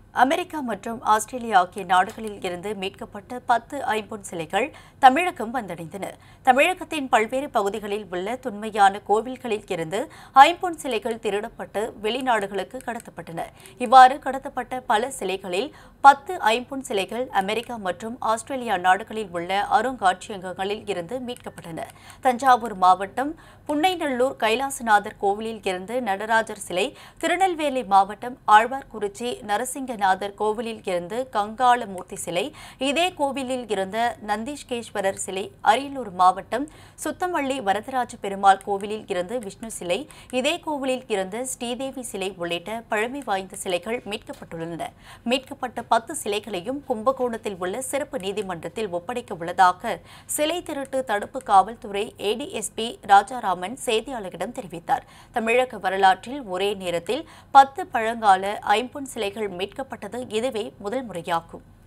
America மற்றும் Australia ஆகிய நாடுகளில் இருந்து மீட்கப்பட்ட பத்து ஐம்பொன் சிலைகள் தமிழகம் வந்தடைந்தன தமிழகத்தின் பல்வேறு பகுதிகளில் உள்ள தொன்மையான கோவில்களில் இருந்து ஐம்பொன் சிலைகள் திருடப்பட்டு வெளிநாடுகளுக்கு கடத்தப்பட்டன இவ்வாறு கடத்தப்பட்ட பல சிலைகளில் பத்து ஐம்பொன் சிலைகள் அமெரிக்கா மற்றும் ஆஸ்திரேலியா நாடுகளில் உள்ள அருங்காட்சியகங்களில் இருந்து மீட்கப்பட்டன தஞ்சாவூர் மாவட்டம் புன்னைநல்லூர் கைலாசநாதர் கோவிலில் இருந்து நடராஜர் சிலை திருநெல்வேலி மாவட்டம் ஆழ்வார்குறிச்சி நரசிங்கநாதர் கோவிலில் இருந்து கங்காளமூர்த்தி சிலை இதே கோவிலில் இருந்த நந்தீஷ்கேஸ்வரர் சிலை அரியலூர் மாவட்டம் சுத்தமல்லி வரதராஜ பெருமாள் கோவிலில் இருந்து விஷ்ணு சிலை இதே கோவிலில் இருந்த ஸ்ரீதேவி சிலை உள்ளிட்ட பழமை வாய்ந்த சிலைகள் மீட்கப்பட்டுள்ளன மீட்கப்பட்ட பத்து சிலைகளையும் கும்பகோணத்தில் உள்ள சிறப்பு நீதிமன்றத்தில் ஒப்படைக்க உள்ளதாக சிலை திருட்டு தடுப்பு காவல்துறை ஏடிஎஸ்பி ராஜாராமன் செய்தியாளர்களிடம் தெரிவித்தார் தமிழக வரலாற்றில் ஒரே நேரத்தில் பத்து பழங்கால ஐம்பொன் சிலைகள் மீட்கப்பட்டது இதுவே முதல் முறையாகும்